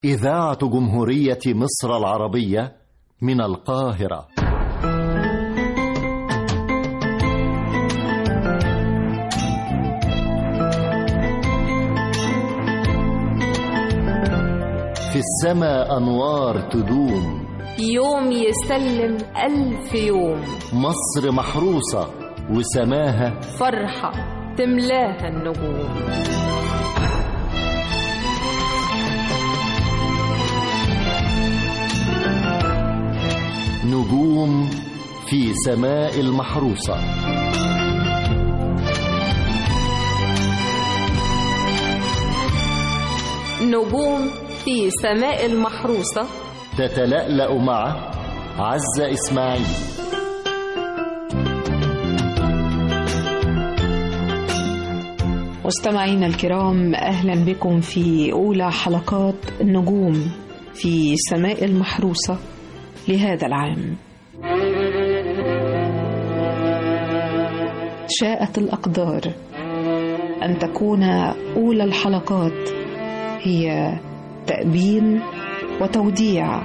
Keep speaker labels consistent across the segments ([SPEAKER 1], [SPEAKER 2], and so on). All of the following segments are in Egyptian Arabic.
[SPEAKER 1] إذاعة جمهورية مصر العربية من القاهرة في السماء أنوار تدوم
[SPEAKER 2] يوم يسلم ألف يوم
[SPEAKER 1] مصر محروسة وسماها
[SPEAKER 2] فرحة تملاها النجوم
[SPEAKER 1] نجوم في سماء المحروسة
[SPEAKER 2] نجوم في سماء المحروسة
[SPEAKER 1] تتلألأ مع عزة إسماعيل
[SPEAKER 3] مستمعينا الكرام اهلا بكم في اولى حلقات النجوم في سماء المحروسه لهذا العام شاءت الاقدار ان تكون اولى الحلقات هي تابين وتوديع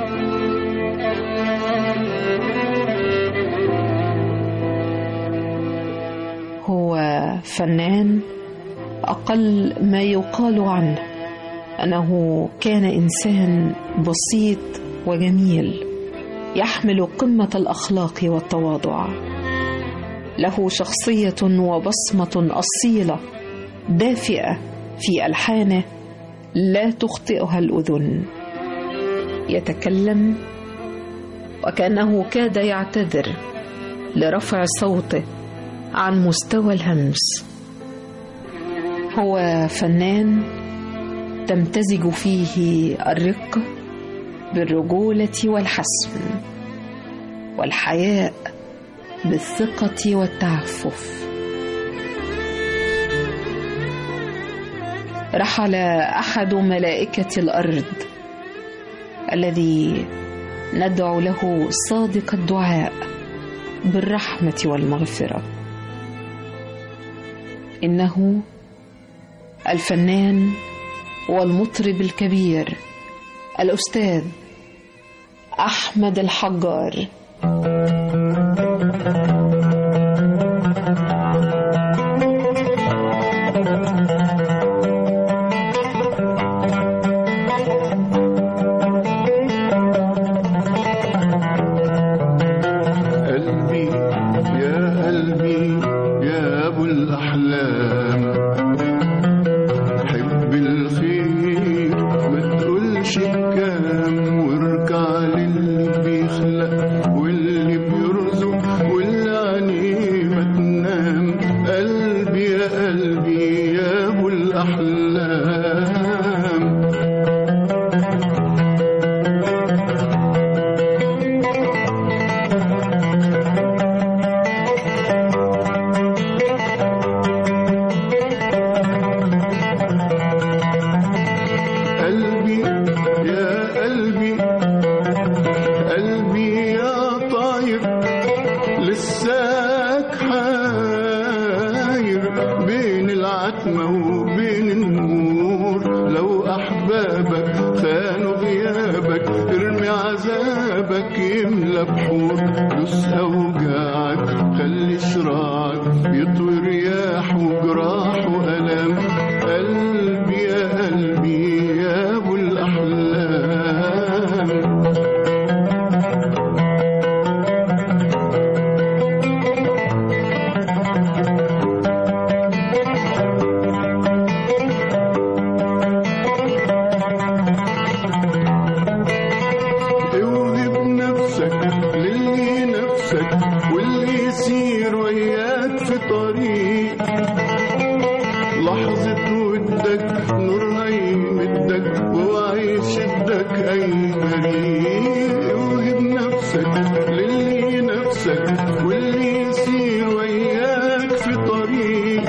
[SPEAKER 3] هو فنان اقل ما يقال عنه انه كان انسان بسيط وجميل يحمل قمه الاخلاق والتواضع له شخصيه وبصمه اصيله دافئه في الحانه لا تخطئها الاذن يتكلم وكانه كاد يعتذر لرفع صوته عن مستوى الهمس هو فنان تمتزج فيه الرقه بالرجوله والحسم والحياء بالثقه والتعفف رحل احد ملائكه الارض الذي ندعو له صادق الدعاء بالرحمه والمغفره انه الفنان والمطرب الكبير الاستاذ احمد الحجار
[SPEAKER 4] قلبي يا قلبي يا ابو الاحلام حب الخير ما تقولش الكلام وارجع للي بيخلق واللي بيرزق واللي عينيه ما تنام قلبي يا قلبي يا ابو الاحلام قلبي يا قلبي قلبي يا طاير لساك حاير بين العتمة وبين النور لو أحبابك خانوا غيابك ارمي عذابك يملى بحور دوس أوجاعك خلي شراعك يطوي رياح وجراح وألام قلبي يا قلبي يا أبو الأحلام اوهب نفسك للي نفسك واللي يسير وياك في طريق لحظة ودك نورها يمدك واوعى يشدك أي بريء اوهب نفسك للي نفسك واللي يسير وياك في طريق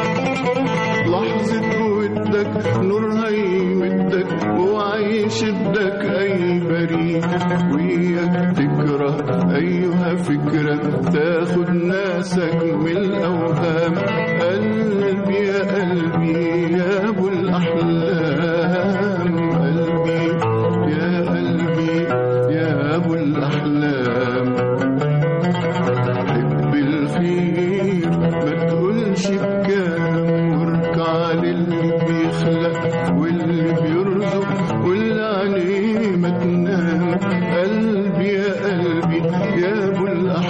[SPEAKER 4] لحظة ودك نورها يمدك واوعى يشدك أي بريء وياك تكره أيها فكرة تاخد ناسك من الأوهام قلبي يا قلبي يا أبو الأحلام قلبي واللي عليه ما تنام قلبي يا قلبي يا ابو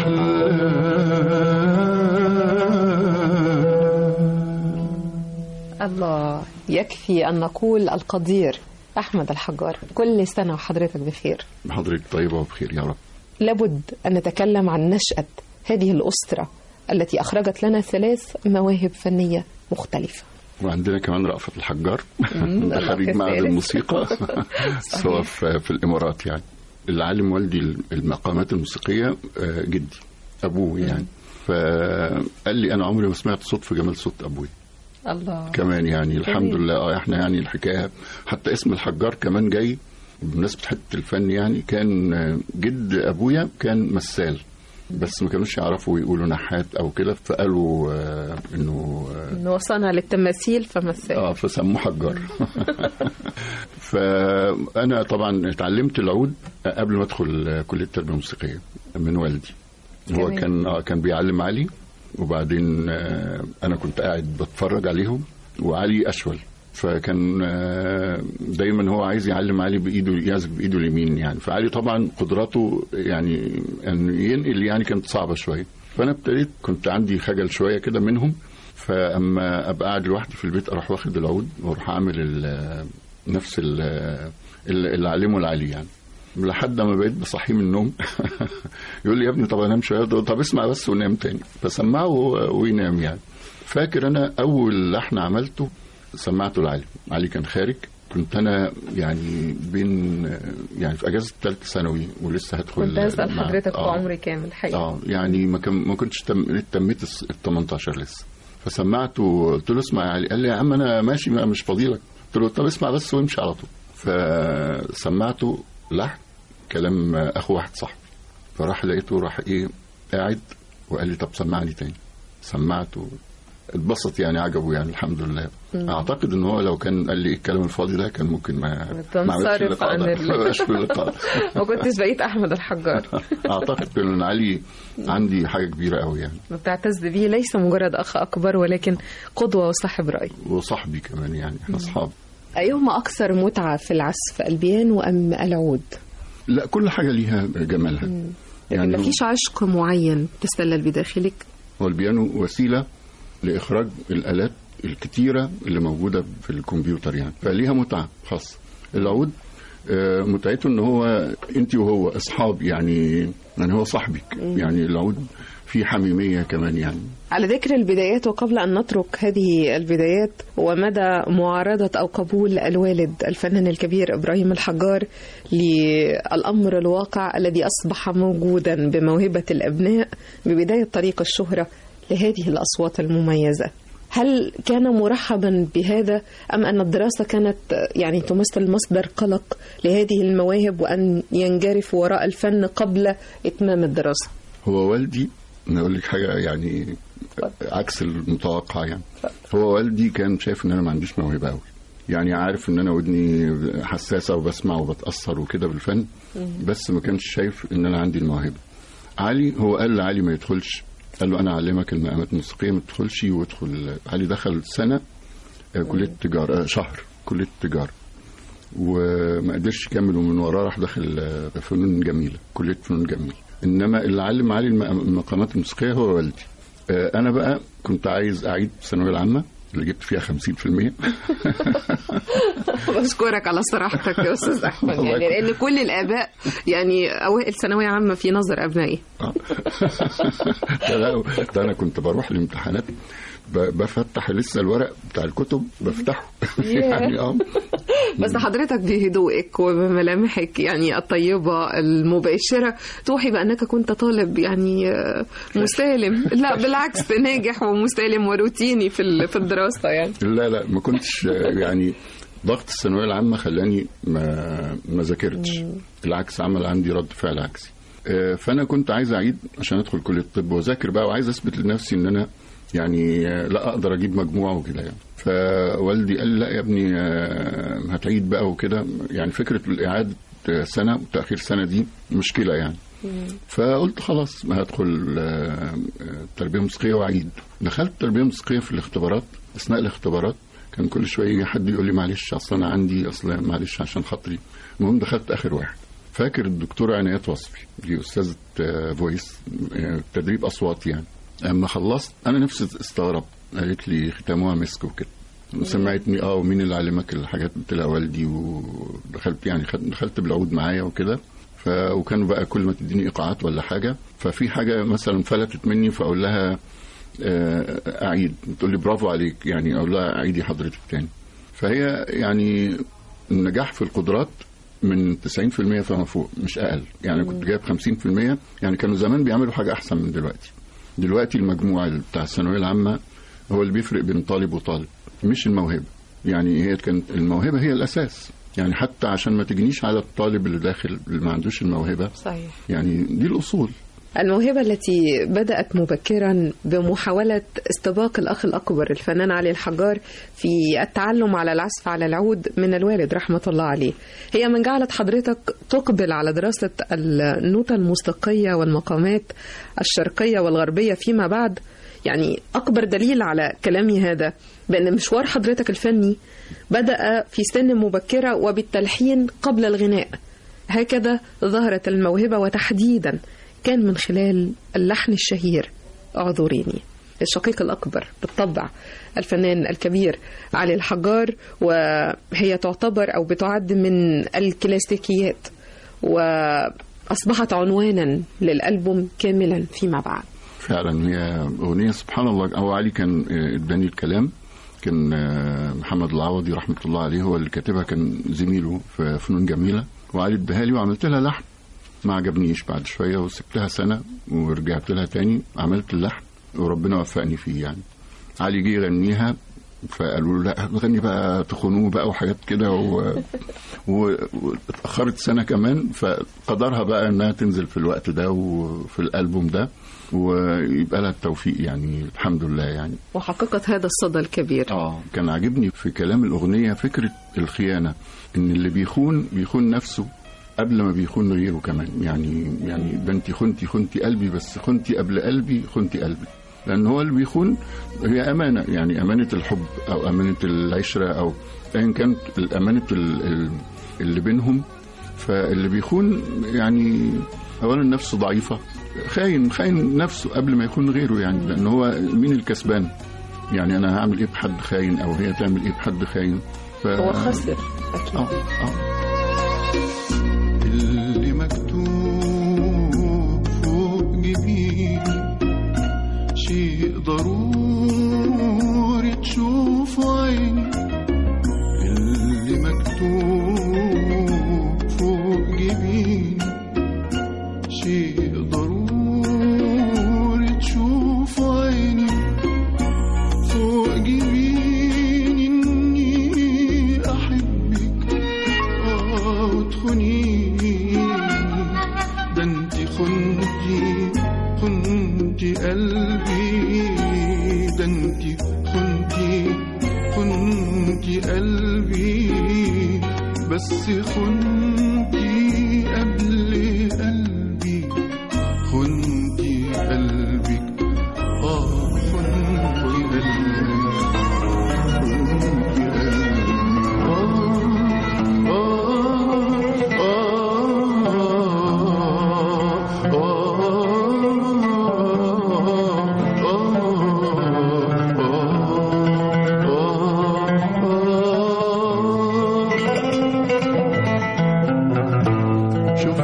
[SPEAKER 4] الاحلام
[SPEAKER 3] الله يكفي أن نقول القدير أحمد الحجار كل سنة وحضرتك بخير
[SPEAKER 4] حضرتك طيبه وبخير يا رب
[SPEAKER 3] لابد أن نتكلم عن نشأة هذه الأسرة التي أخرجت لنا ثلاث مواهب فنية مختلفة
[SPEAKER 4] وعندنا كمان رأفت الحجار
[SPEAKER 3] مم،
[SPEAKER 4] ده خريج
[SPEAKER 3] الأخ
[SPEAKER 4] معهد
[SPEAKER 3] الثالث.
[SPEAKER 4] الموسيقى سواء في, في الإمارات يعني العالم والدي المقامات الموسيقية آه، جدي أبوه يعني فقال لي أنا عمري ما سمعت صوت في جمال صوت أبوي
[SPEAKER 3] الله
[SPEAKER 4] كمان يعني الحمد
[SPEAKER 3] جميل.
[SPEAKER 4] لله اه احنا يعني الحكايه حتى اسم الحجار كمان جاي بمناسبه حته الفن يعني كان آه، جد ابويا كان مثال بس ما كانوش يعرفوا يقولوا نحات او كده فقالوا آه، انه آه،
[SPEAKER 3] إنه وصلنا للتماثيل فمثل
[SPEAKER 4] اه فسموه حجار فانا طبعا اتعلمت العود قبل ما ادخل كليه التربيه الموسيقيه من والدي هو
[SPEAKER 3] جميل.
[SPEAKER 4] كان اه كان بيعلم علي وبعدين آه، انا كنت قاعد بتفرج عليهم وعلي اشول فكان آه، دايما هو عايز يعلم علي بايده يعزف بايده اليمين يعني فعلي طبعا قدراته يعني ان ينقل يعني كانت صعبه شويه فانا ابتديت كنت عندي خجل شويه كده منهم فاما ابقى قاعد لوحدي في البيت اروح واخد العود واروح اعمل ال- نفس ال- ال- اللي علمه لعلي يعني لحد ما بقيت بصحيه من النوم يقول لي يا ابني طب انام شويه طب اسمع بس ونام تاني فسمعه و- وينام يعني فاكر انا اول لحن عملته سمعته لعلي علي كان خارج كنت انا يعني بين يعني في اجازه ثالثه ثانوي ولسه هدخل
[SPEAKER 3] كنت أسأل
[SPEAKER 4] مع-
[SPEAKER 3] حضرتك في
[SPEAKER 4] آه.
[SPEAKER 3] عمري كام الحقيقة
[SPEAKER 4] اه يعني ما كان ما كنتش تم... تميت ال 18 لسه فسمعته قلت له اسمع يا علي قال لي يا عم انا ماشي ما مش فاضيلك قلت له طب اسمع بس وامشي على طول فسمعته لحن كلام اخو واحد صاحبي فراح لقيته راح ايه قاعد وقال لي طب سمعني تاني سمعته اتبسط يعني عجبه يعني الحمد لله اعتقد ان هو لو كان قال لي إيه الكلام الفاضي ده كان ممكن ما ما عملش
[SPEAKER 3] تنصرف
[SPEAKER 4] اللقاء
[SPEAKER 3] عن
[SPEAKER 4] ده.
[SPEAKER 3] ال-
[SPEAKER 4] ما بقاش في اللقاء
[SPEAKER 3] ما كنتش بقيت أحمد الحجار
[SPEAKER 4] اعتقد ان علي عندي حاجه كبيره قوي يعني
[SPEAKER 3] بتعتز بيه ليس مجرد أخ أكبر ولكن قدوة وصاحب رأي
[SPEAKER 4] وصاحبي كمان يعني احنا اصحاب
[SPEAKER 3] أيهما أكثر متعة في العزف البيانو أم العود؟
[SPEAKER 4] لا كل حاجه ليها جمالها
[SPEAKER 3] يعني
[SPEAKER 4] يعني
[SPEAKER 3] ما فيش عشق معين تسلل بداخلك
[SPEAKER 4] هو البيانو وسيله لاخراج الالات الكتيره اللي موجوده في الكمبيوتر يعني فليها متعه خاصه العود آه، متعته ان هو انت وهو اصحاب يعني يعني هو صاحبك يعني العود فيه حميميه كمان يعني
[SPEAKER 3] على ذكر البدايات وقبل أن نترك هذه البدايات ومدى معارضة أو قبول الوالد الفنان الكبير إبراهيم الحجار للأمر الواقع الذي أصبح موجودا بموهبة الأبناء ببداية طريق الشهرة لهذه الأصوات المميزة هل كان مرحبا بهذا أم أن الدراسة كانت يعني تمثل مصدر قلق لهذه المواهب وأن ينجرف وراء الفن قبل إتمام الدراسة
[SPEAKER 4] هو والدي انا اقول لك حاجه يعني عكس المتوقع يعني هو والدي كان شايف ان انا ما عنديش موهبه قوي يعني عارف ان انا ودني حساسه وبسمع وبتاثر وكده بالفن بس ما كانش شايف ان انا عندي الموهبه علي هو قال لعلي ما يدخلش قال له انا اعلمك المقامات الموسيقيه ما تدخلش وادخل علي دخل سنه آه، كليه تجاره آه، شهر كليه تجاره وما قدرش يكمل ومن وراه راح داخل آه، فنون جميله كليه فنون جميله انما اللي علم علي الم- المقامات الموسيقيه هو والدي آه، انا بقى كنت عايز اعيد الثانويه العامه اللي جبت فيها 50%
[SPEAKER 3] بشكرك على صراحتك يا استاذ احمد
[SPEAKER 4] الله
[SPEAKER 3] يعني
[SPEAKER 4] يكرمك.
[SPEAKER 3] لان كل الاباء يعني اوائل ثانويه عامه في نظر ابنائي
[SPEAKER 4] آه. ده, لا- ده انا كنت بروح الامتحانات ب- بفتح لسه الورق بتاع الكتب بفتحه يعني اه
[SPEAKER 3] بس حضرتك بهدوءك وبملامحك يعني الطيبه المباشره توحي بانك كنت طالب يعني آه، مسالم لا بالعكس ناجح ومسالم وروتيني في ال- في الدراسه يعني
[SPEAKER 4] لا لا ما كنتش آه، يعني ضغط الثانويه العامه خلاني ما ما ذاكرتش العكس عمل عندي رد فعل عكسي آه، فانا كنت عايز اعيد عشان ادخل كليه الطب واذاكر بقى وعايز اثبت لنفسي ان انا يعني آه، لا اقدر اجيب مجموع وكده يعني فوالدي قال لي لا يا ابني آه، هتعيد بقى وكده يعني فكره الاعاده آه، سنه وتاخير سنه دي مشكله يعني فقلت خلاص ما هدخل آه، آه، تربيه موسيقيه واعيد دخلت تربيه موسيقيه في الاختبارات اثناء الاختبارات كان كل شويه يجي حد يقول لي معلش اصل انا عندي اصل معلش عشان خاطري المهم دخلت اخر واحد فاكر الدكتوره عنايات وصفي دي استاذه آه، فويس آه، تدريب اصوات يعني اما خلصت انا نفسي استغربت قالت لي ختامها مسك وكده سمعتني اه ومين اللي علمك الحاجات قلت لها والدي ودخلت يعني خد- دخلت بالعود معايا وكده ف وكانوا بقى كل ما تديني ايقاعات ولا حاجه ففي حاجه مثلا فلتت مني فاقول لها آه، اعيد تقول لي برافو عليك يعني اقول لها عيدي حضرتك تاني فهي يعني النجاح في القدرات من 90% فما فوق مش اقل يعني كنت جايب 50% يعني كانوا زمان بيعملوا حاجه احسن من دلوقتي دلوقتي المجموع بتاع الثانويه العامه هو اللي بيفرق بين طالب وطالب مش الموهبه يعني هي كانت الموهبه هي الاساس يعني حتى عشان ما تجنيش على الطالب اللي داخل اللي ما عندوش الموهبه
[SPEAKER 3] صحيح
[SPEAKER 4] يعني دي الاصول
[SPEAKER 3] الموهبة التي بدأت مبكرا بمحاولة استباق الأخ الأكبر الفنان علي الحجار في التعلم على العزف على العود من الوالد رحمة الله عليه هي من جعلت حضرتك تقبل على دراسة النوتة الموسيقية والمقامات الشرقية والغربية فيما بعد يعني أكبر دليل على كلامي هذا بأن مشوار حضرتك الفني بدأ في سن مبكرة وبالتلحين قبل الغناء هكذا ظهرت الموهبة وتحديدا كان من خلال اللحن الشهير اعذريني الشقيق الأكبر بالطبع الفنان الكبير علي الحجار وهي تعتبر أو بتعد من الكلاسيكيات وأصبحت عنوانا للألبوم كاملا فيما بعد
[SPEAKER 4] فعلا هي اغنيه سبحان الله هو علي كان آه، اداني الكلام كان آه، محمد العوضي رحمه الله عليه هو اللي كاتبها كان زميله في فنون جميله وعلي اداها لي وعملت لها لحن ما عجبنيش بعد شويه وسبتها سنه ورجعت لها تاني عملت اللحن وربنا وفقني فيه يعني علي جه يغنيها فقالوا له لا غني بقى تخونوه بقى وحاجات كده و... و... واتاخرت سنه كمان فقدرها بقى انها تنزل في الوقت ده وفي الالبوم ده ويبقى لها التوفيق يعني الحمد لله يعني
[SPEAKER 3] وحققت هذا الصدى الكبير
[SPEAKER 4] اه كان عاجبني في كلام الاغنيه فكره الخيانه ان اللي بيخون بيخون نفسه قبل ما بيخون غيره كمان يعني يعني ده انت خنتي خنتي قلبي بس خنتي قبل قلبي خنتي قلبي لان هو اللي بيخون هي امانه يعني امانه الحب او امانه العشره او ايا كانت الامانه ال- ال- اللي بينهم فاللي بيخون يعني اولا نفسه ضعيفه خاين خاين نفسه قبل ما يكون غيره يعني لان هو مين الكسبان يعني انا هعمل ايه بحد خاين او هي تعمل ايه بحد خاين ف...
[SPEAKER 3] هو خسر أكيد
[SPEAKER 4] اه اه
[SPEAKER 5] اللي مكتوب فوق جبين شيء ضروري تشوف عيني اللي مكتوب فوق جبين شيء ضروري تشوف عيني فوق جبيني اني احبك اه وتخونيني ده انت خنتي خنتي قلبي ده انت خنتي خنتي قلبي بس خنتي قبل قلبي خنتي قلبك اه خنتي قلبي خنتي شفت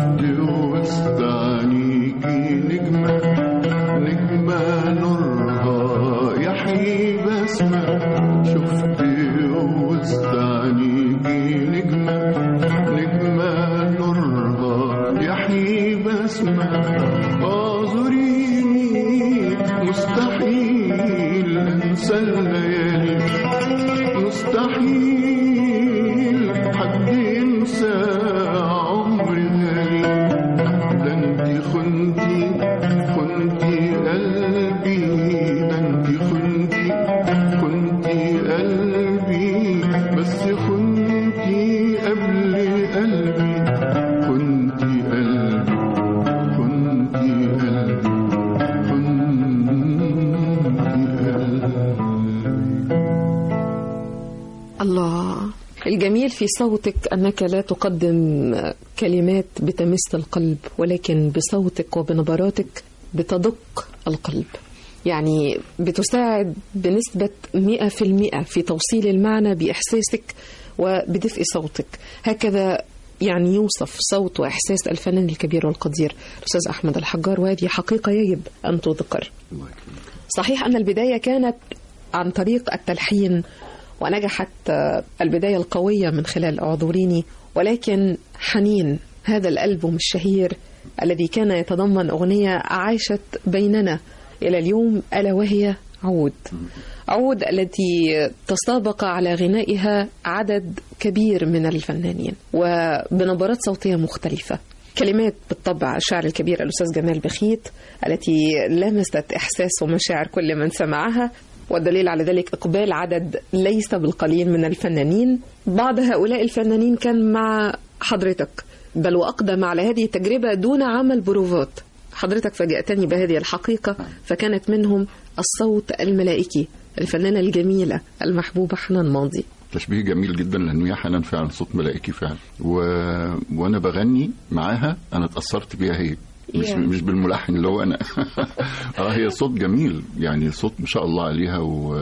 [SPEAKER 3] في صوتك أنك لا تقدم كلمات بتمس القلب ولكن بصوتك وبنبراتك بتدق القلب يعني بتساعد بنسبة 100% في توصيل المعنى بإحساسك وبدفء صوتك هكذا يعني يوصف صوت وإحساس الفنان الكبير والقدير الأستاذ أحمد الحجار وهذه حقيقة يجب أن تذكر
[SPEAKER 4] الله يكرمك
[SPEAKER 3] صحيح أن البداية كانت عن طريق التلحين ونجحت آه، البداية القوية من خلال أعذريني ولكن حنين هذا الألبوم الشهير الذي كان يتضمن أغنية عاشت بيننا إلى اليوم ألا وهي عود عود التي تسابق على غنائها عدد كبير من الفنانين وبنبرات صوتية مختلفة كلمات بالطبع الشاعر الكبير الأستاذ جمال بخيت التي لمست إحساس ومشاعر كل من سمعها والدليل على ذلك إقبال عدد ليس بالقليل من الفنانين بعض هؤلاء الفنانين كان مع حضرتك بل وأقدم على هذه التجربة دون عمل بروفات حضرتك فاجأتني بهذه الحقيقة فكانت منهم الصوت الملائكي الفنانة الجميلة المحبوبة حنان ماضي
[SPEAKER 4] تشبيه جميل جدا لانه يا حنان فعلا صوت ملائكي فعلا و... وانا بغني معاها انا اتاثرت بيها هي مش
[SPEAKER 3] يا.
[SPEAKER 4] مش بالملحن اللي هو انا اه هي صوت جميل يعني صوت ما شاء الله عليها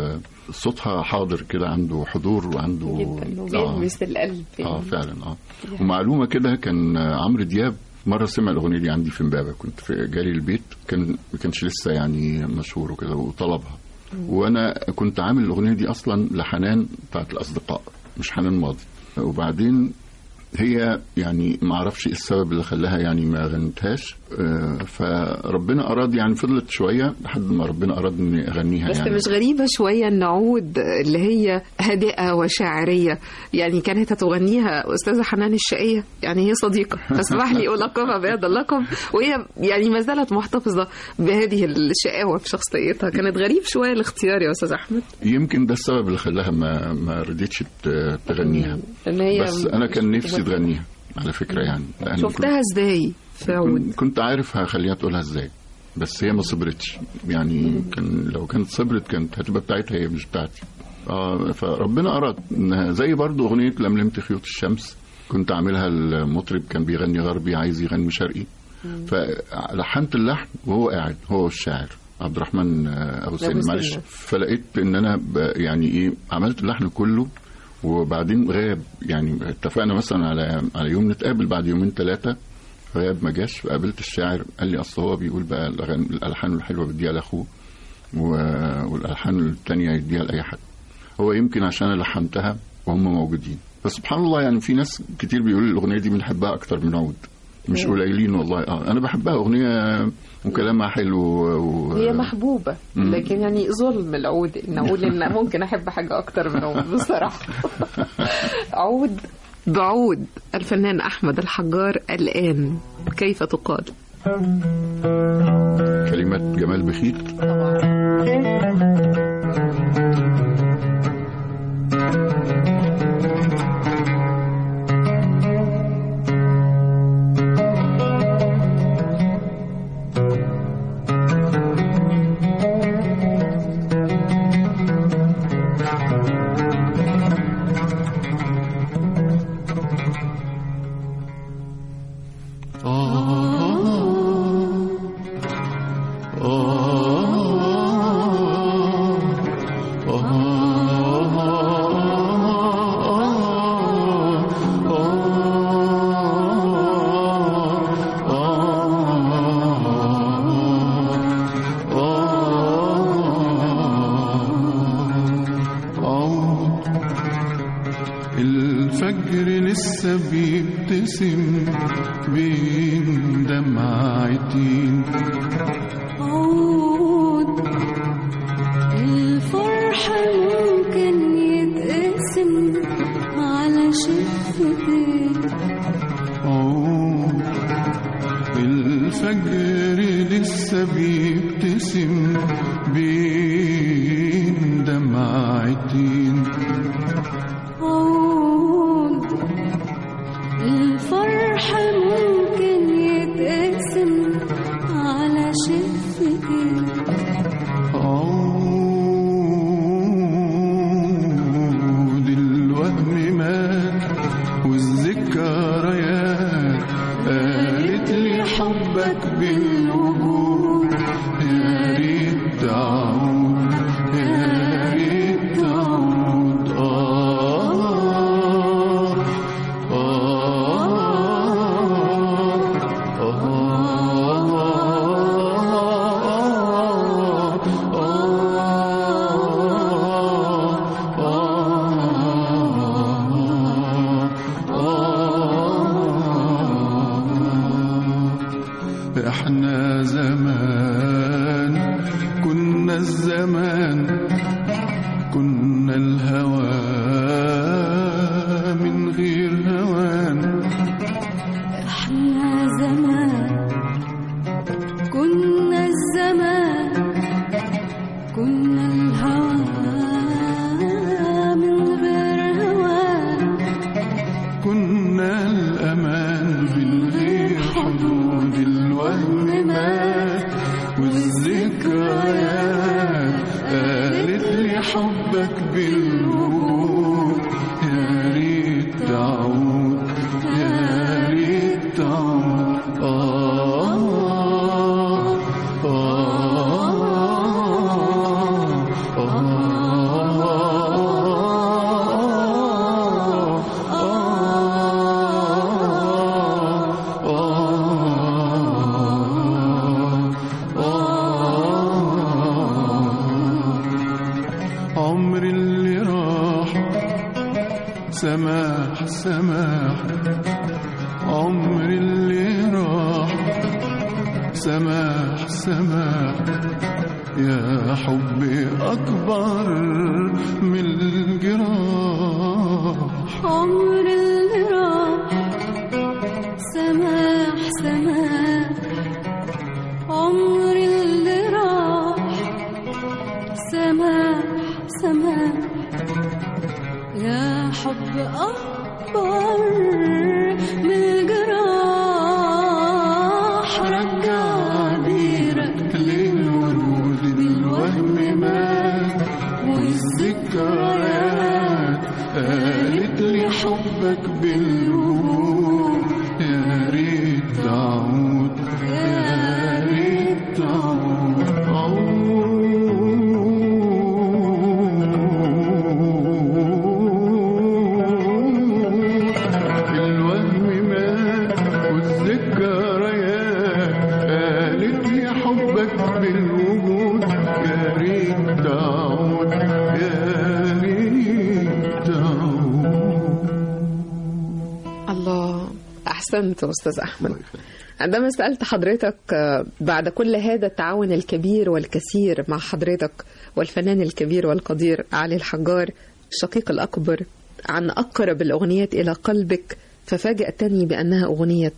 [SPEAKER 4] وصوتها حاضر كده عنده حضور وعنده
[SPEAKER 3] جدا
[SPEAKER 4] آه.
[SPEAKER 3] وبيلمس القلب
[SPEAKER 4] اه فعلا اه ومعلومه كده كان عمرو دياب مره سمع الاغنيه دي عندي في امبابه كنت في جالي البيت كان ما كانش لسه يعني مشهور وكده وطلبها وانا كنت عامل الاغنيه دي اصلا لحنان بتاعت الاصدقاء مش حنان ماضي وبعدين هي يعني ما اعرفش ايه السبب اللي خلاها يعني ما غنتهاش آه، فربنا اراد يعني فضلت شويه لحد ما ربنا اراد اني اغنيها
[SPEAKER 3] بس
[SPEAKER 4] يعني
[SPEAKER 3] مش غريبة شوية أن عود اللي هي هادئة وشاعرية يعني كانت هتغنيها أستاذة حنان الشقية يعني هي صديقة فاسمح لي ألقبها بهذا اللقب وهي يعني ما زالت محتفظة بهذه الشقاوة في شخصيتها كانت غريب شوية الاختيار يا أستاذ أحمد
[SPEAKER 4] يمكن ده السبب اللي خلاها ما ما رضيتش ت- تغنيها
[SPEAKER 3] إن هي
[SPEAKER 4] بس انا كان نفسي تغنيها على فكره يعني لأن
[SPEAKER 3] شفتها إزاي في عود
[SPEAKER 4] كنت, كنت عارف هخليها تقولها ازاي بس هي ما صبرتش يعني كان لو كانت صبرت كانت هتبقى بتاعتها هي مش بتاعتي اه فربنا اراد انها زي برضو اغنيه لملمت خيوط الشمس كنت عاملها المطرب كان بيغني غربي عايز يغني شرقي فلحنت اللحن وهو قاعد هو والشاعر عبد الرحمن آه، ابو سن
[SPEAKER 3] أبو
[SPEAKER 4] معلش
[SPEAKER 3] سن.
[SPEAKER 4] فلقيت ان انا ب- يعني ايه عملت اللحن كله وبعدين غاب يعني اتفقنا مثلا على على يوم نتقابل بعد يومين ثلاثه غاب ما جاش فقابلت الشاعر قال لي اصل هو بيقول بقى الأغاني- الالحان الحلوه بديها لاخوه و- والالحان الثانيه يديها لاي حد هو يمكن عشان انا لحنتها وهم موجودين فسبحان الله يعني في ناس كتير بيقولوا الاغنيه دي بنحبها اكتر من عود مش قليلين والله اه انا بحبها اغنيه وكلامها حلو و...
[SPEAKER 3] هي محبوبة
[SPEAKER 4] مم.
[SPEAKER 3] لكن يعني ظلم العود ان اقول ان ممكن احب حاجة اكتر من عود بصراحة عود بعود الفنان احمد الحجار الان كيف تقال
[SPEAKER 4] كلمات جمال بخيت
[SPEAKER 5] الفجر لسه بيبتسم بين دمعتين
[SPEAKER 6] عود الفرحة ممكن يتقسم على شفتين
[SPEAKER 5] عود الفجر لسه بيبتسم بين دمعتين
[SPEAKER 6] عود الفرحة ممكن يتقسم على شفتين
[SPEAKER 5] عود الوهم مات احنا زمان كنا الزمان كنا الهوى من غير هوان
[SPEAKER 6] احنا زمان كنا الزمان كنا الهوى من غير هوان
[SPEAKER 5] كنا الأمان من غير حدود الوهم مات والذكريات قالت لي حبك بالوجود يا ريت تعود يا ريت تعود آه آه عمر اللي راح سماح سماح عمر اللي راح سماح سماح يا حبي أكبر من الجراح
[SPEAKER 6] عمر اللي راح سماح سماح عمر اللي راح سماح سماح يا حب أكبر من الجراح رجع بيرك
[SPEAKER 5] للورود بالوهم مات والذكريات قالت لي حبك بالوجود يا ريت تعود يا ريت تعود الوهم مات والذكريات قالت لي حبك بالوجود يا ريت تعود يا ريت تعود
[SPEAKER 3] الله أحسنت أستاذ أحمد عندما سألت حضرتك آه، بعد كل هذا التعاون الكبير والكثير مع حضرتك والفنان الكبير والقدير علي الحجار الشقيق الأكبر عن أقرب الأغنيات إلى قلبك ففاجأتني بأنها أغنية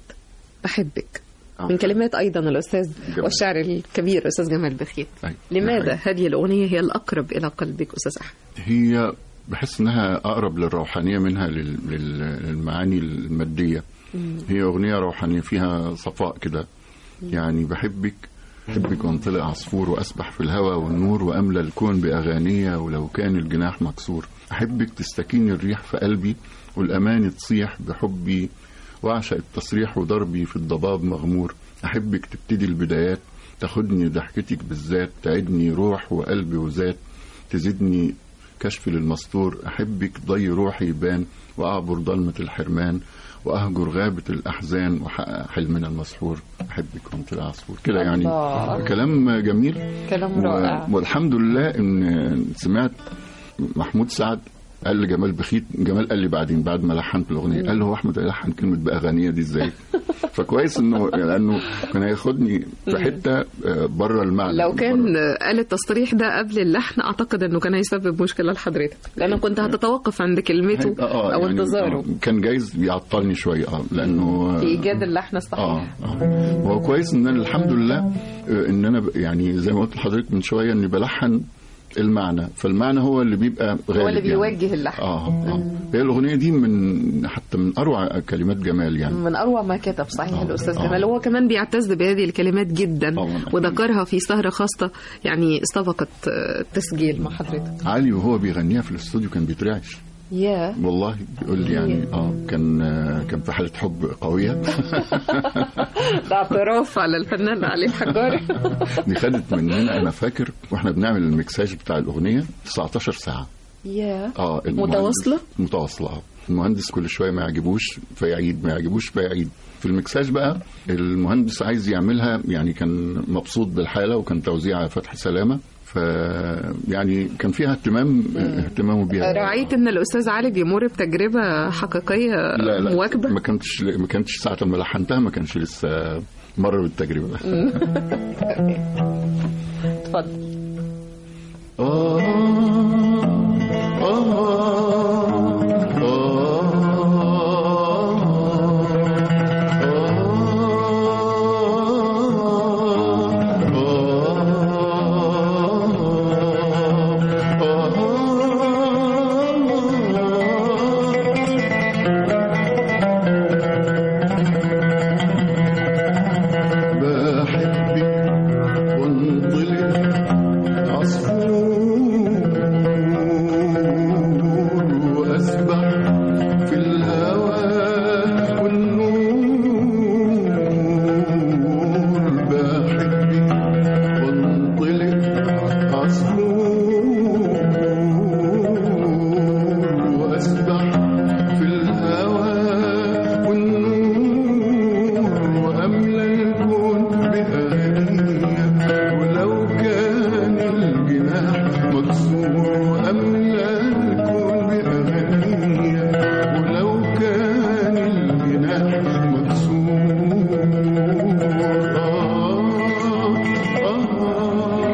[SPEAKER 3] بحبك من كلمات أيضا الأستاذ
[SPEAKER 4] جمال.
[SPEAKER 3] والشاعر الكبير أستاذ جمال بخيت
[SPEAKER 4] أيوة.
[SPEAKER 3] لماذا
[SPEAKER 4] حقيقي.
[SPEAKER 3] هذه الأغنية هي الأقرب إلى قلبك أستاذ أحمد
[SPEAKER 4] هي بحس انها اقرب للروحانيه منها لل- لل- للمعاني الماديه هي اغنيه روحانيه فيها صفاء كده يعني بحبك بحبك وانطلق عصفور واسبح في الهوى والنور واملى الكون باغانيه ولو كان الجناح مكسور احبك تستكين الريح في قلبي والامان تصيح بحبي واعشق التصريح وضربي في الضباب مغمور احبك تبتدي البدايات تاخدني ضحكتك بالذات تعدني روح وقلب وذات تزيدني كشف للمستور أحبك ضي روحي يبان وأعبر ضلمة الحرمان وأهجر غابة الأحزان وحقق حلمنا المسحور أحبك وأنت العصفور كده يعني
[SPEAKER 3] الله.
[SPEAKER 4] كلام جميل
[SPEAKER 3] كلام رائع
[SPEAKER 4] و... والحمد لله إن سمعت محمود سعد قال لجمال بخيت جمال قال لي بعدين بعد ما لحنت الاغنيه قال له هو احمد هيلحن كلمه باغانيه دي ازاي فكويس انه لانه كان هياخدني في حته بره المعنى
[SPEAKER 3] لو كان
[SPEAKER 4] برا.
[SPEAKER 3] قال التصريح ده قبل اللحن اعتقد انه كان هيسبب مشكله لحضرتك لانه كنت هتتوقف عند كلمته
[SPEAKER 4] هيبقى- آه
[SPEAKER 3] او
[SPEAKER 4] يعني
[SPEAKER 3] انتظاره
[SPEAKER 4] آه كان جايز يعطلني شويه اه لانه
[SPEAKER 3] في ايجاد اللحن
[SPEAKER 4] اه
[SPEAKER 3] الصحيح
[SPEAKER 4] اه وهو كويس ان انا الحمد لله آه، ان انا ب- يعني زي ما قلت لحضرتك من شويه اني بلحن المعنى فالمعنى هو اللي بيبقى غالب
[SPEAKER 3] هو اللي
[SPEAKER 4] يعني.
[SPEAKER 3] بيوجه اللحن
[SPEAKER 4] اه اه هي الاغنيه دي من حتى من اروع كلمات جمال يعني
[SPEAKER 3] من اروع ما كتب صحيح
[SPEAKER 4] آه،
[SPEAKER 3] الاستاذ
[SPEAKER 4] آه.
[SPEAKER 3] جمال هو كمان بيعتز بهذه الكلمات جدا
[SPEAKER 4] طبعاً.
[SPEAKER 3] وذكرها في سهره خاصه يعني سبقت آه، التسجيل مع حضرتك
[SPEAKER 4] علي وهو بيغنيها في الاستوديو كان بيترعش
[SPEAKER 3] يا
[SPEAKER 4] والله بيقول لي يعني اه كان آه، كان في حاله حب قويه
[SPEAKER 3] ده اعتراف على الفنان علي الحجار
[SPEAKER 4] دي خدت مننا انا فاكر واحنا بنعمل المكساج بتاع الاغنيه 19 ساعه
[SPEAKER 3] يا
[SPEAKER 4] اه المهندس-
[SPEAKER 3] متواصلة؟
[SPEAKER 4] متواصله اه المهندس كل شويه ما يعجبوش فيعيد ما يعجبوش فيعيد في المكساج بقى المهندس عايز يعملها يعني كان مبسوط بالحاله وكان توزيع فتحي سلامه ف يعني كان فيها اهتمام اهتمامه بيها
[SPEAKER 3] راعيت ان الاستاذ علي بيمر بتجربه حقيقيه
[SPEAKER 4] لا لا
[SPEAKER 3] مواكبه
[SPEAKER 4] ما كانتش ما كانتش ساعه ما لحنتها ما كانش لسه مر بالتجربه
[SPEAKER 3] اتفضل
[SPEAKER 5] آه آه بحبك وانطلق عصفور وأسبح في الهوى والنور بحبك وانطلق عصفور وأسبح في الهوى والنور وأملى الكون بأغنية ولو كان الجناح مكسور وأملى الكون بأغنية ولو كان الجناح مكسور آه آه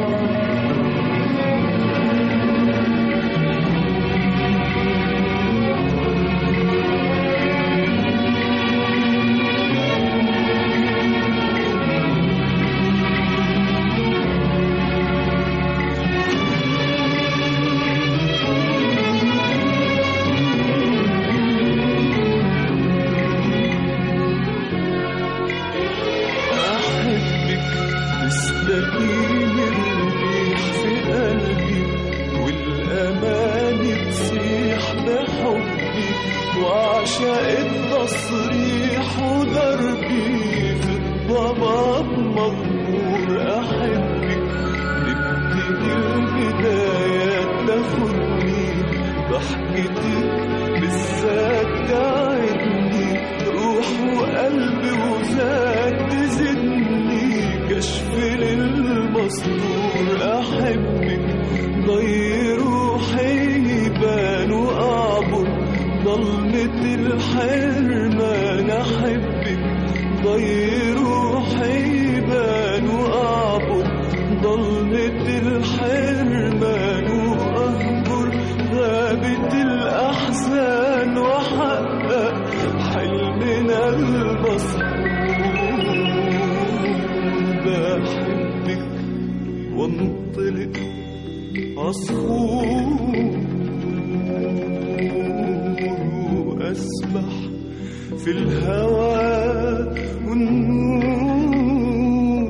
[SPEAKER 7] أحبك تستقيم الريح في قلبي والأماني تصيح بحبي وعشاق التصريح ودربي في الضباب مغمور أحبك نبتدي البدايات تاخدني ضحكتك بالذات تعبني روح وقلبي وذات تزدني كشف للمستور أحبك ضي روحي يبان وأعبر ضلمة الحرمان أحبك ضي روحي يبان وأعبر ضلمة الحرمان وأهجر غابة الأحزان وحقق حلمنا المسرور بحبك وانطلق عصفور وأسبح في الهوى والنور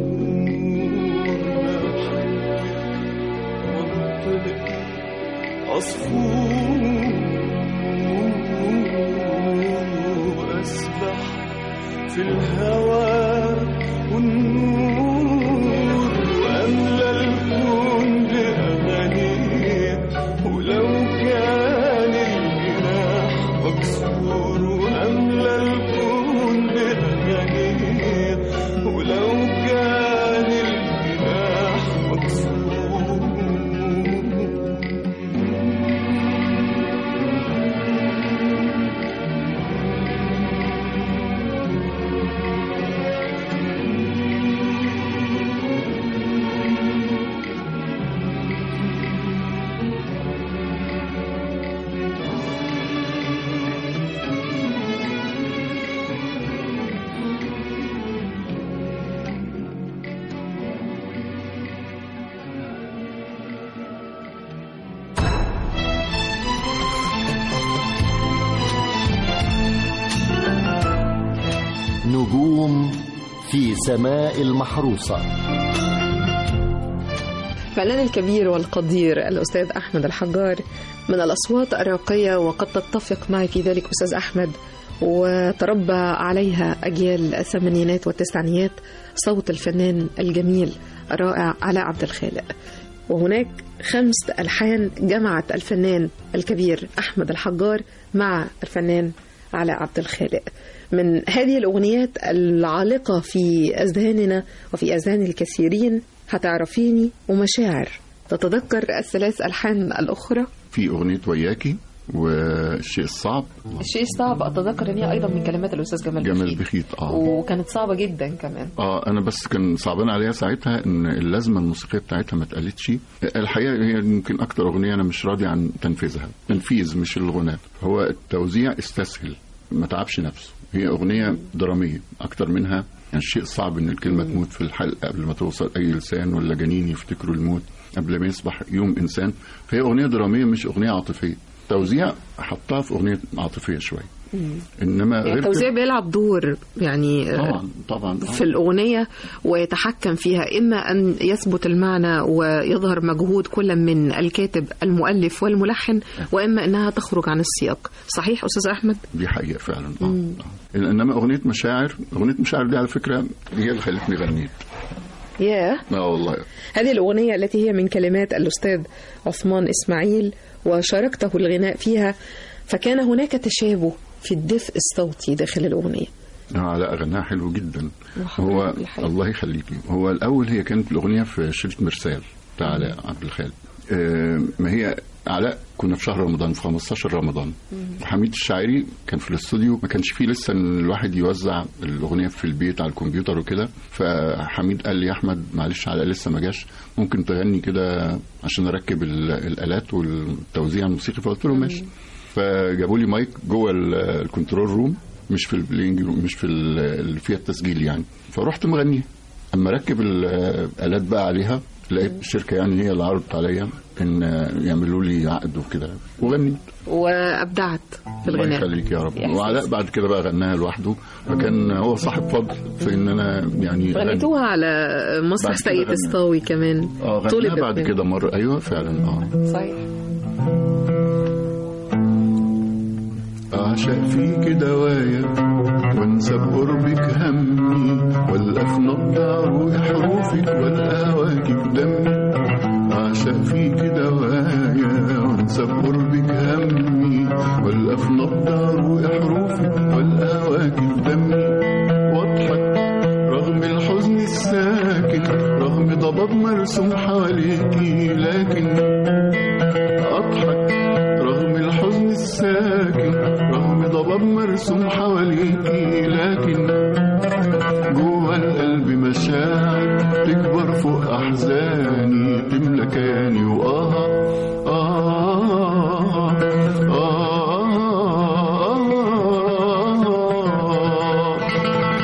[SPEAKER 7] بحبك وانطلق عصفور وأسبح في الهوى والنور وأملى الكون بأغانيه ولو كان الجناح مكسور وأملى الكون بأغانيه ولو كان الجناح مكسور
[SPEAKER 1] نجوم في سماء المحروسة
[SPEAKER 3] الفنان الكبير والقدير الأستاذ أحمد الحجار من الأصوات الراقية وقد تتفق معي في ذلك أستاذ أحمد وتربى عليها أجيال الثمانينات والتسعينيات صوت الفنان الجميل الرائع علاء عبد الخالق وهناك خمس ألحان جمعت الفنان الكبير أحمد الحجار مع الفنان علاء عبد الخالق من هذه الأغنيات العالقة في أذهاننا وفي أذهان الكثيرين هتعرفيني ومشاعر تتذكر الثلاث ألحان الأخرى
[SPEAKER 4] في أغنية وياكي والشيء الصعب
[SPEAKER 3] الشيء الصعب اتذكر ان هي ايضا من كلمات الاستاذ جمال,
[SPEAKER 4] جمال
[SPEAKER 3] بخيت.
[SPEAKER 4] بخيت اه
[SPEAKER 3] وكانت صعبه جدا كمان
[SPEAKER 4] اه انا بس كان صعبان عليها ساعتها ان اللازمه الموسيقيه بتاعتها ما اتقالتش الحقيقه هي يمكن اكتر اغنيه انا مش راضي عن تنفيذها تنفيذ مش الغناء هو التوزيع استسهل ما تعبش نفسه هي اغنيه دراميه اكتر منها يعني الشيء صعب ان الكلمه تموت في الحلقه قبل ما توصل اي لسان ولا جنين يفتكروا الموت قبل ما يصبح يوم انسان فهي اغنيه دراميه مش اغنيه عاطفيه توزيع حطها في اغنيه عاطفيه شويه انما
[SPEAKER 3] يعني
[SPEAKER 4] غير
[SPEAKER 3] التوزيع
[SPEAKER 4] كده-
[SPEAKER 3] بيلعب دور يعني آه،
[SPEAKER 4] طبعا طبعا آه.
[SPEAKER 3] في الأغنية ويتحكم فيها إما أن يثبت المعنى ويظهر مجهود كل من الكاتب المؤلف والملحن وإما أنها تخرج عن السياق صحيح أستاذ أحمد؟
[SPEAKER 4] دي حقيقة فعلا اه آه. انما اغنية مشاعر اغنية مشاعر دي على فكرة هي اللي خلتني غنيت
[SPEAKER 3] ياه
[SPEAKER 4] اه والله
[SPEAKER 3] هذه الأغنية التي هي من كلمات الأستاذ عثمان إسماعيل وشاركته الغناء فيها فكان هناك تشابه في الدفء الصوتي داخل الأغنية
[SPEAKER 4] اه لا غناها حلو جدا
[SPEAKER 3] وحضرتك
[SPEAKER 4] هو
[SPEAKER 3] الحقيقة.
[SPEAKER 4] الله يخليكي هو الاول هي كانت الاغنية في شريط مرسال بتاع علاء عبد الخالق آه ما هي علاء كنا في شهر رمضان في 15 رمضان حميد الشاعري كان في الاستوديو ما كانش فيه لسه ان الواحد يوزع الاغنيه في البيت على الكمبيوتر وكده فحميد قال لي يا احمد معلش علاء لسه ما جاش ممكن تغني كده عشان اركب ال- الالات والتوزيع الموسيقي فقلت له ماشي فجابوا لي مايك جوه ال- الكنترول روم مش في البلينج روم مش في ال- اللي فيها التسجيل يعني فرحت مغنيه اما ركب الالات بقى عليها لقيت الشركه يعني هي اللي عرضت عليا ان يعملوا لي عقد وكده وغنيت
[SPEAKER 3] وأبدعت في
[SPEAKER 4] الله
[SPEAKER 3] الغناء
[SPEAKER 4] يخليك يا رب
[SPEAKER 3] يا إحساس.
[SPEAKER 4] وعلاء بعد كده بقى غناها لوحده فكان هو صاحب فضل في ان انا يعني أغني.
[SPEAKER 3] غنيتوها على مسرح
[SPEAKER 4] بعد كده
[SPEAKER 3] سيد
[SPEAKER 4] غنى.
[SPEAKER 3] الصاوي كمان
[SPEAKER 4] اه غناها
[SPEAKER 3] طلبت
[SPEAKER 4] بعد
[SPEAKER 3] منه.
[SPEAKER 4] كده مره ايوه فعلا اه
[SPEAKER 3] صحيح
[SPEAKER 5] أعشق فيك دوايا وانسى بقربك همي والأف نبضع روح حروفك والأهواك في دمي أعشق فيك دوايا وانسى بقربك همي والأف نبضع روح حروفك والأهواك في دمي واضحك رغم الحزن الساكن رغم ضباب مرسوم حواليكي لكن أضحك رغم الحزن الساكن رغم ضباب مرسوم حواليكي لكن جوه القلب مشاعر تكبر فوق أحزاني تملى كياني وآه آه آه آه آه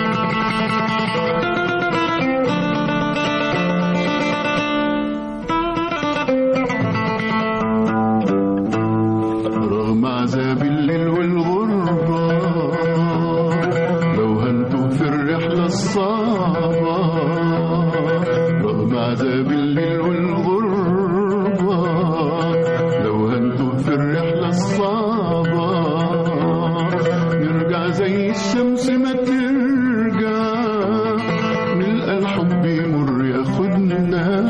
[SPEAKER 5] رغم عذاب الليل والغربة لو هنتوه في الرحلة الصعبة رغم عذاب الليل والغربة لو هنتوه في الرحلة الصعبة نرجع زي الشمس ما ترجع نلقى الحب يمر ياخدنا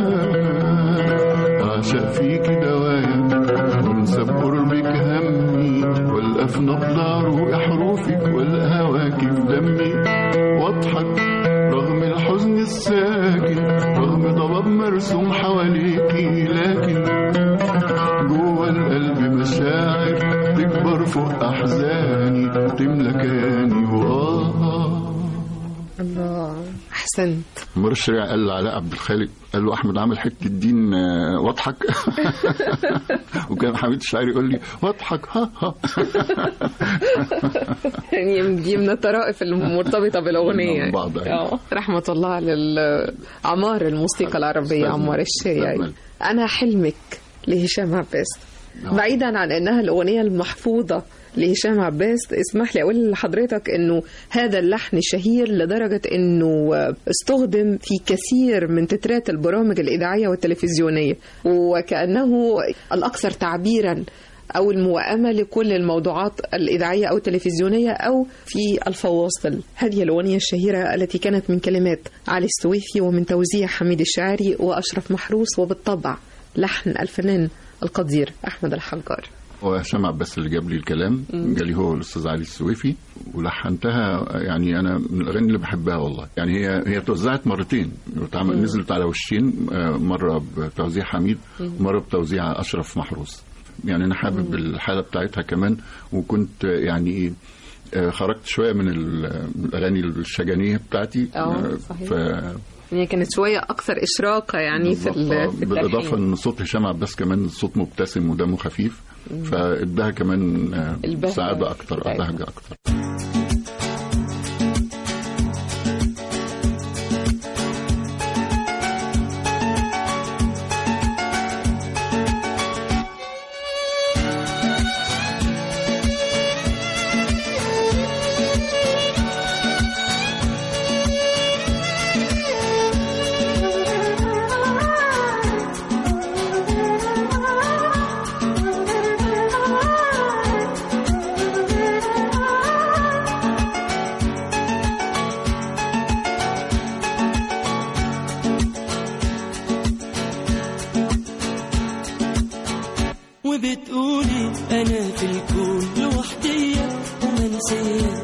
[SPEAKER 5] أعشق فيك دوايا وانسى بقربك همي والأف نبضع روح حروفك والهواك في دمي واضحك رغم الحزن الساكن رغم ضباب مرسوم حواليكي لكن جوه القلب مشاعر تكبر فوق أحزاني تملى كياني وآه
[SPEAKER 3] الله أحسنت
[SPEAKER 4] مر الشريع قال لعلاء عبد الخالق قال له احمد عامل حته دين آه، واضحك وكان حميد الشاعري يقول لي واضحك ها ها
[SPEAKER 3] يعني دي من الطرائف المرتبطة بالأغنية
[SPEAKER 4] من بعض، أيوة.
[SPEAKER 3] آه. رحمة الله على ال- عمار الموسيقى العربية
[SPEAKER 4] أستاذ
[SPEAKER 3] عمار
[SPEAKER 4] مال.
[SPEAKER 3] الشريعي
[SPEAKER 4] أستاذ مال.
[SPEAKER 3] أنا حلمك لهشام عباس
[SPEAKER 4] آه.
[SPEAKER 3] بعيدا عن أنها الأغنية المحفوظة لهشام عباس اسمح لي أقول لحضرتك أنه هذا اللحن شهير لدرجة أنه استخدم في كثير من تترات البرامج الإذاعية والتلفزيونية وكأنه الأكثر تعبيرا أو الموائمة لكل الموضوعات الإذاعية أو التلفزيونية أو في الفواصل هذه الأغنية الشهيرة التي كانت من كلمات علي السويفي ومن توزيع حميد الشاعري وأشرف محروس وبالطبع لحن الفنان القدير أحمد الحجار
[SPEAKER 4] وهشام عباس اللي جاب لي الكلام جالي هو الاستاذ علي السويفي ولحنتها يعني انا من الاغاني اللي بحبها والله يعني هي هي توزعت مرتين واتعمل نزلت على وشين آه، مره بتوزيع حميد ومره بتوزيع اشرف محروس يعني انا حابب الحاله بتاعتها كمان وكنت يعني آه، خرجت شويه من ال- من الاغاني الشجنيه بتاعتي
[SPEAKER 3] آه، صحيح.
[SPEAKER 4] ف
[SPEAKER 3] يعني كانت شويه اكثر اشراقه يعني في
[SPEAKER 4] بالظبط،
[SPEAKER 3] ال-
[SPEAKER 4] آه،
[SPEAKER 3] في
[SPEAKER 4] بالاضافه
[SPEAKER 3] التلحين
[SPEAKER 4] ان صوت هشام عباس كمان صوت مبتسم ودمه خفيف فاداها كمان آه،
[SPEAKER 3] البهجة
[SPEAKER 4] سعاده اكتر آه،
[SPEAKER 3] بتاعتها.
[SPEAKER 4] بهجه اكتر
[SPEAKER 8] وبتقولي انا في الكون لوحدي ومنسيه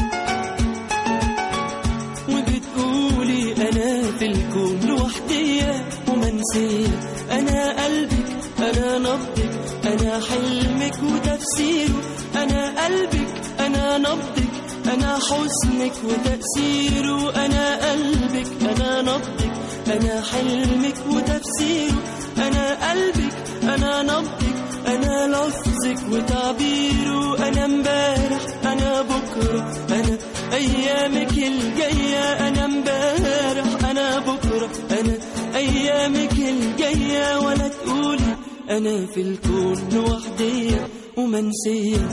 [SPEAKER 8] وبتقولي انا في الكون لوحدي ومنسيه انا قلبك انا نبضك انا حلمك وتفسيره انا قلبك انا نبضك انا حسنك وتأثيره انا قلبك انا نبضك انا حلمك وتفسيره انا قلبك انا نبضك انا لفظك وتعبيره انا امبارح انا بكره انا ايامك الجايه انا امبارح انا بكره انا ايامك الجايه ولا تقولي انا في الكون لوحدي ومنسيه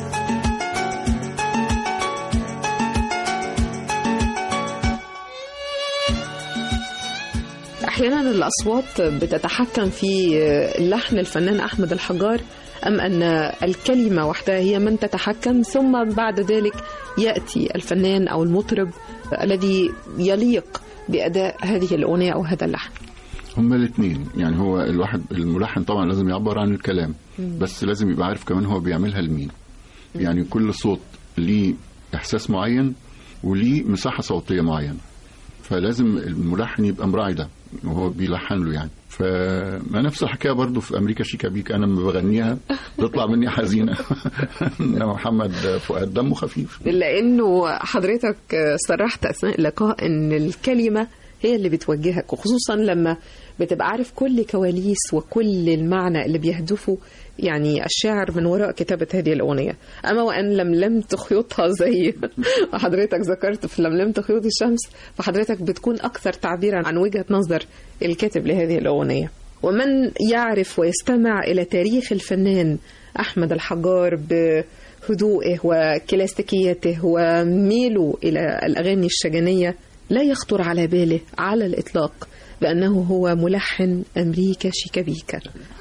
[SPEAKER 3] احيانا الاصوات بتتحكم في لحن الفنان احمد الحجار ام ان الكلمه وحدها هي من تتحكم ثم بعد ذلك ياتي الفنان او المطرب الذي يليق باداء هذه الاغنيه او هذا اللحن
[SPEAKER 4] هما الاثنين يعني هو الواحد الملحن طبعا لازم يعبر عن الكلام بس لازم يبقى عارف كمان هو بيعملها لمين يعني كل صوت ليه احساس معين وليه مساحه صوتيه معينه فلازم الملحن يبقى مراعي ده وهو بيلحن له يعني فما نفس الحكايه برضو في امريكا شيكا بيك انا لما بغنيها تطلع مني حزينه انما محمد فؤاد دمه خفيف
[SPEAKER 3] لانه حضرتك صرحت اثناء اللقاء ان الكلمه هي اللي بتوجهك وخصوصا لما بتبقى عارف كل كواليس وكل المعنى اللي بيهدفه يعني الشاعر من وراء كتابة هذه الأغنية أما وأن لم لم تخيطها زي ما حضرتك ذكرت في لم لم تخيط الشمس فحضرتك بتكون أكثر تعبيرا عن وجهة نظر الكاتب لهذه الأغنية ومن يعرف ويستمع إلى تاريخ الفنان أحمد الحجار بهدوءه وكلاسيكيته وميله إلى الأغاني الشجنية لا يخطر على باله على الإطلاق بأنه هو ملحن أمريكا شيكابيكا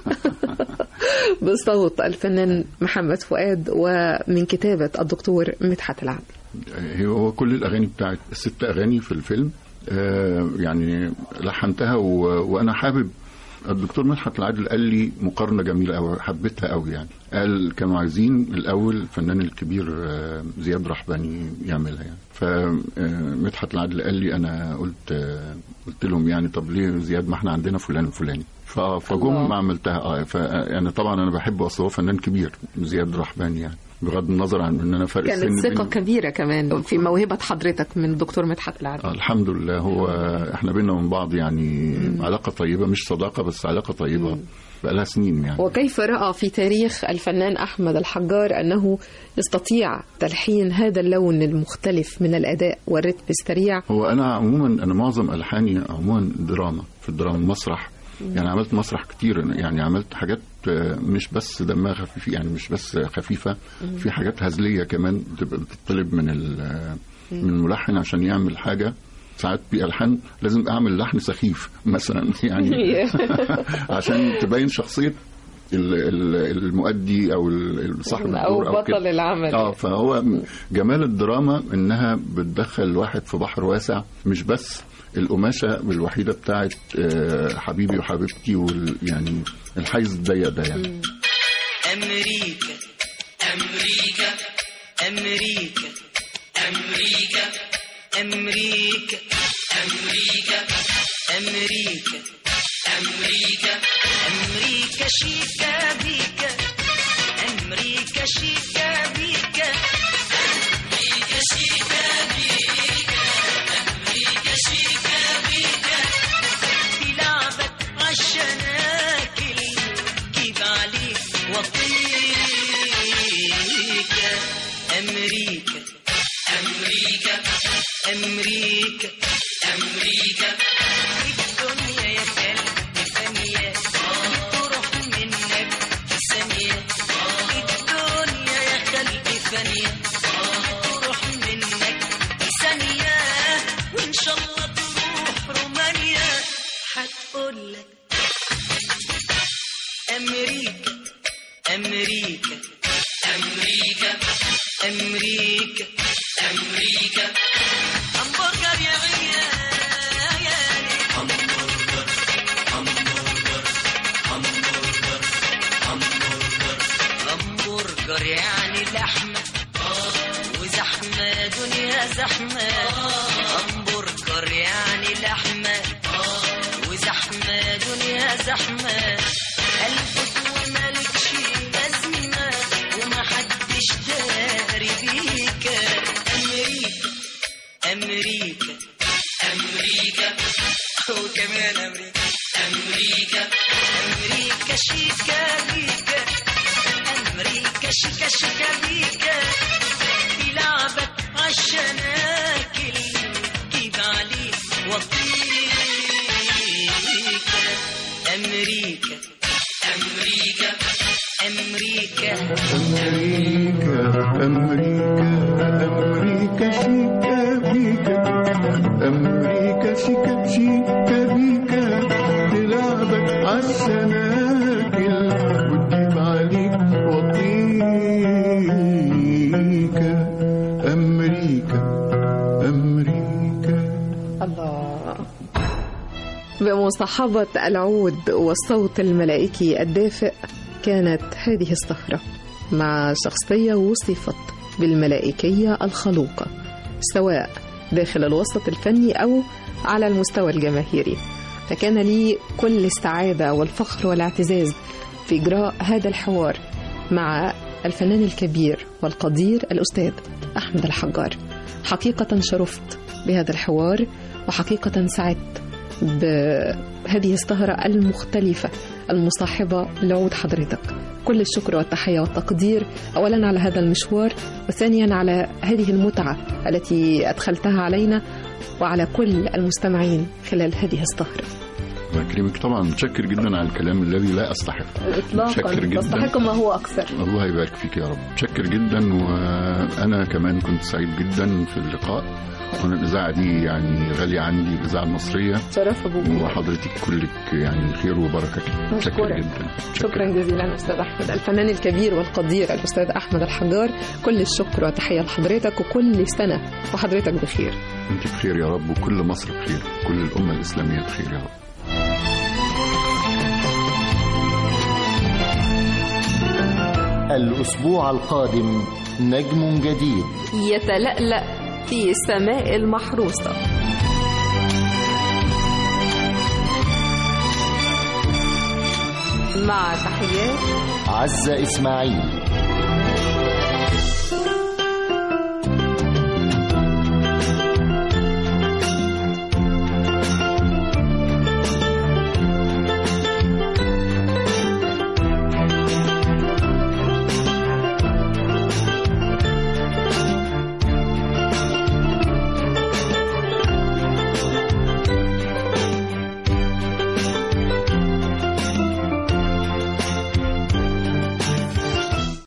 [SPEAKER 3] بصوت الفنان محمد فؤاد ومن كتابة الدكتور مدحت العبد
[SPEAKER 4] هو كل الاغاني بتاعت الست اغاني في الفيلم آه، يعني لحنتها و... وانا حابب الدكتور مدحت العادل قال لي مقارنه جميله قوي حبيتها قوي يعني قال كانوا عايزين الاول الفنان الكبير آه، زياد رحباني يعملها يعني فمدحت العادل قال لي انا قلت آه، قلت لهم يعني طب ليه زياد ما احنا عندنا فلان الفلاني ف- فجم
[SPEAKER 3] الله.
[SPEAKER 4] ما عملتها اه ف يعني طبعا انا بحبه اصل هو فنان كبير زياد رحباني يعني بغض النظر عن ان انا فرق
[SPEAKER 3] كانت
[SPEAKER 4] السن
[SPEAKER 3] ثقة
[SPEAKER 4] بيني-
[SPEAKER 3] كبيرة كمان في موهبة حضرتك من الدكتور مدحت العبد
[SPEAKER 4] آه، الحمد لله هو احنا بينا من بعض يعني علاقه طيبه مش صداقه بس علاقه طيبه بقالها سنين يعني
[SPEAKER 3] وكيف رأى في تاريخ الفنان أحمد الحجار أنه يستطيع تلحين هذا اللون المختلف من الأداء والرتم السريع
[SPEAKER 4] هو انا عموما انا معظم الحاني عموما دراما في الدراما المسرح يعني عملت مسرح كتير يعني عملت حاجات آه، مش بس دمها خفيف يعني مش بس خفيفه في حاجات هزليه كمان بتبقى بتطلب من ال- من الملحن عشان يعمل حاجه ساعات بألحان لازم اعمل لحن سخيف مثلا يعني عشان تبين شخصيه ال- ال- المؤدي او ال- صاحب
[SPEAKER 3] أو
[SPEAKER 4] الدور كده.
[SPEAKER 3] بطل العمل
[SPEAKER 4] اه فهو جمال الدراما انها بتدخل الواحد في بحر واسع مش بس القماشه الوحيده بتاعت آه، حبيبي وحبيبتي وال يعني الحيز الضيق ده يعني
[SPEAKER 8] أمريكا أمريكا أمريكا أمريكا أمريكا أمريكا أمريكا أمريكا أمريكا شيكا بيكا أمريكا شيكا بيكا أمريكا شيكا بيكا أمريكا شيكا بيكا تلعبك عالشناكل كيف عليك وطيك أمريكا أمريكا أمريكا أمريكا الدنيا يا كلب ثانية تروح منك في ثانية الدنيا يا كلب ثانية تروح منك في ثانية وإن شاء الله تروح رومانيا هتقولك أمريكا أمريكا أمريكا أمريكا أمريكا همبرجر يا عيالي همبرجر همبرجر همبرجر همبرجر همبرجر يعني لحمة وزحمة يا دنيا زحمة همبرجر يعني لحمة وزحمة يا دنيا زحمة قلبك ومالكش لازمة ومحدش داري بيك أمريكا أمريكا أمريكا وكمان أمريكا أمريكا أمريكا شيكا بيكا أمريكا شيكا شيكا بيكا تلعبك عالشناكل كيف عليك وطيك أمريكا أمريكا أمريكا
[SPEAKER 5] أمريكا أمريكا أمريكا شيكا بيكا أمريكا شيكا شيكا بيكا تلعبك عالسناكل وتجيب عليك وطيكا أمريكا أمريكا
[SPEAKER 3] الله بمصاحبة العود والصوت الملائكي الدافئ كانت هذه السهرة مع شخصية وصفت بالملائكية الخلوقة سواء داخل الوسط الفني أو على المستوى الجماهيري فكان لي كل السعادة والفخر والاعتزاز في إجراء هذا الحوار مع الفنان الكبير والقدير الأستاذ أحمد الحجار حقيقة شرفت بهذا الحوار وحقيقة سعدت بهذه السهرة المختلفة المصاحبة لعود حضرتك كل الشكر والتحية والتقدير أولا على هذا المشوار وثانيا على هذه المتعة التي أدخلتها علينا وعلى كل المستمعين خلال هذه السهرة
[SPEAKER 4] الله يكرمك طبعا متشكر جدا على الكلام الذي لا استحق متشكر جدا
[SPEAKER 3] تستحق ما هو أكثر
[SPEAKER 4] الله يبارك فيك يا رب متشكر جدا وانا كمان كنت سعيد جدا في اللقاء وانا الاذاعه دي يعني غاليه عندي الاذاعه المصريه
[SPEAKER 3] شرف بوجودك
[SPEAKER 4] وحضرتك كلك يعني خير وبركه كده متشكر
[SPEAKER 3] مشكورة.
[SPEAKER 4] جدا
[SPEAKER 3] شكرا جزيلا أستاذ أحمد الفنان الكبير والقدير الأستاذ أحمد الحجار كل الشكر والتحية لحضرتك وكل سنة وحضرتك بخير
[SPEAKER 4] انت بخير يا رب وكل مصر بخير كل الامه الاسلاميه بخير يا رب
[SPEAKER 1] الأسبوع القادم نجم جديد
[SPEAKER 2] يتلألأ في السماء المحروسة مع تحيات
[SPEAKER 1] عزة إسماعيل